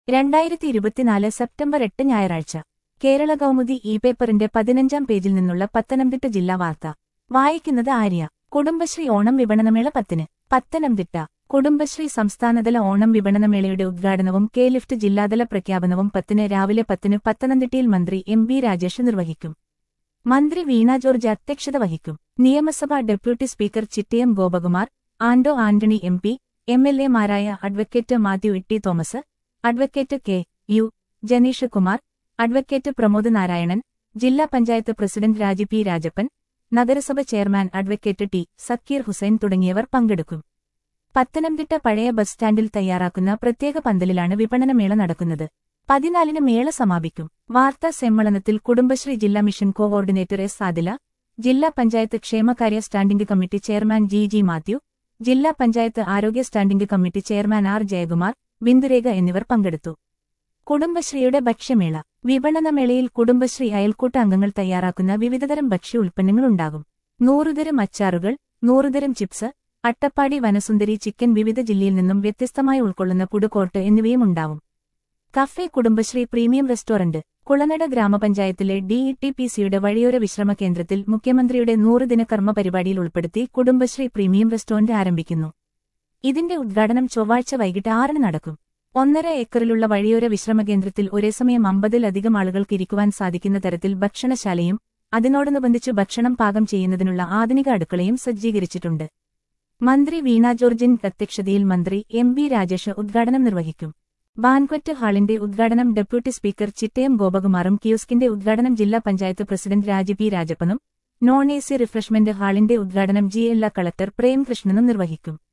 രണ്ടായിരത്തി ഇരുപത്തിനാല് സെപ്റ്റംബർ എട്ട് ഞായറാഴ്ച കേരള കൗമുദി ഇ പേപ്പറിന്റെ പതിനഞ്ചാം പേജിൽ നിന്നുള്ള പത്തനംതിട്ട ജില്ലാ വാർത്ത വായിക്കുന്നത് ആര്യ കുടുംബശ്രീ ഓണം വിപണനമേള പത്തിന് പത്തനംതിട്ട കുടുംബശ്രീ സംസ്ഥാനതല ഓണം വിപണനമേളയുടെ ഉദ്ഘാടനവും കെ ലിഫ്റ്റ് ജില്ലാതല പ്രഖ്യാപനവും പത്തിന് രാവിലെ പത്തിന് പത്തനംതിട്ടയിൽ മന്ത്രി എം ബി രാജേഷ് നിർവഹിക്കും മന്ത്രി വീണ ജോർജ് അധ്യക്ഷത വഹിക്കും നിയമസഭാ deputy speaker Chittayam Gopakumar Anto Antony M P M L എമാരായ advocate Mathew Itty Thomas advocate K U Janeesh Kumar advocate Pramod Narayanan ജില്ലാ പഞ്ചായത്ത് പ്രസിഡന്റ് രാജി പി രാജപ്പൻ നഗരസഭ chairman advocate T Zakir Hussain തുടങ്ങിയവർ പങ്കെടുക്കും പത്തനംതിട്ട പഴയ ബസ് സ്റ്റാൻഡിൽ തയ്യാറാക്കുന്ന പ്രത്യേക പന്തലിലാണ് വിപണനമേള നടക്കുന്നത് പതിനാലിന് മേള സമാപിക്കും വാർത്താ സമ്മേളനത്തിൽ കുടുംബശ്രീ ജില്ലാ മിഷൻ കോഓർഡിനേറ്റർ എസ് സാദില ജില്ലാ പഞ്ചായത്ത് ക്ഷേമകാര്യ standing committee chairman G G Mathew ജില്ലാ പഞ്ചായത്ത് ആരോഗ്യ standing committee chairman R Jayakumar Bindurekha എന്നിവർ പങ്കെടുത്തു കുടുംബശ്രീയുടെ ഭക്ഷ്യമേള വിപണനമേളയിൽ കുടുംബശ്രീ അയൽക്കൂട്ട അംഗങ്ങൾ തയ്യാറാക്കുന്ന വിവിധതരം ഭക്ഷ്യ ഉൽപ്പന്നങ്ങളുണ്ടാകും നൂറുതരം അച്ചാറുകൾ നൂറുതരം ചിപ്സ് അട്ടപ്പാടി വനസുന്ദരി ചിക്കൻ വിവിധ ജില്ലയിൽ നിന്നും വ്യത്യസ്തമായി ഉൾക്കൊള്ളുന്ന ഫുഡ് എന്നിവയും ഉണ്ടാവും cafe Kudumbashree premium restaurant Kulanada ഗ്രാമപഞ്ചായത്തിലെ ഡിഇടിപിസിയുടെ വഴിയോര വിശ്രമ കേന്ദ്രത്തിൽ മുഖ്യമന്ത്രിയുടെ നൂറുദിന കർമ്മ പരിപാടിയിൽ ഉൾപ്പെടുത്തി കുടുംബശ്രീ പ്രീമിയം റെസ്റ്റോറന്റ് ആരംഭിക്കുന്നു ഇതിന്റെ ഉദ്ഘാടനം ചൊവ്വാഴ്ച വൈകിട്ട് ആറിന് നടക്കും ഒന്നര ഏക്കറിലുള്ള വഴിയോര വിശ്രമകേന്ദ്രത്തിൽ ഒരേസമയം അമ്പതിലധികം ആളുകൾക്ക് ഇരിക്കുവാൻ സാധിക്കുന്ന തരത്തിൽ ഭക്ഷണശാലയും അതിനോടനുബന്ധിച്ച് ഭക്ഷണം പാകം ചെയ്യുന്നതിനുള്ള ആധുനിക അടുക്കളയും സജ്ജീകരിച്ചിട്ടുണ്ട് മന്ത്രി വീണ ജോർജിൻ അധ്യക്ഷതയിൽ മന്ത്രി എം ബി രാജേഷ് ഉദ്ഘാടനം നിർവഹിക്കും ബാൻക്വറ്റ് ഹാളിന്റെ ഉദ്ഘാടനം ഡെപ്യൂട്ടി സ്പീക്കർ ചിറ്റയം ഗോപകുമാറും കിയോസ്കിന്റെ ഉദ്ഘാടനം ജില്ലാ പഞ്ചായത്ത് പ്രസിഡന്റ് രാജി പി രാജപ്പനും നോൺ എ സി റിഫ്രഷ്മെന്റ് ഹാളിന്റെ ഉദ്ഘാടനം ജില്ലാ കളക്ടർ പ്രേംകൃഷ്ണനും നിർവഹിക്കും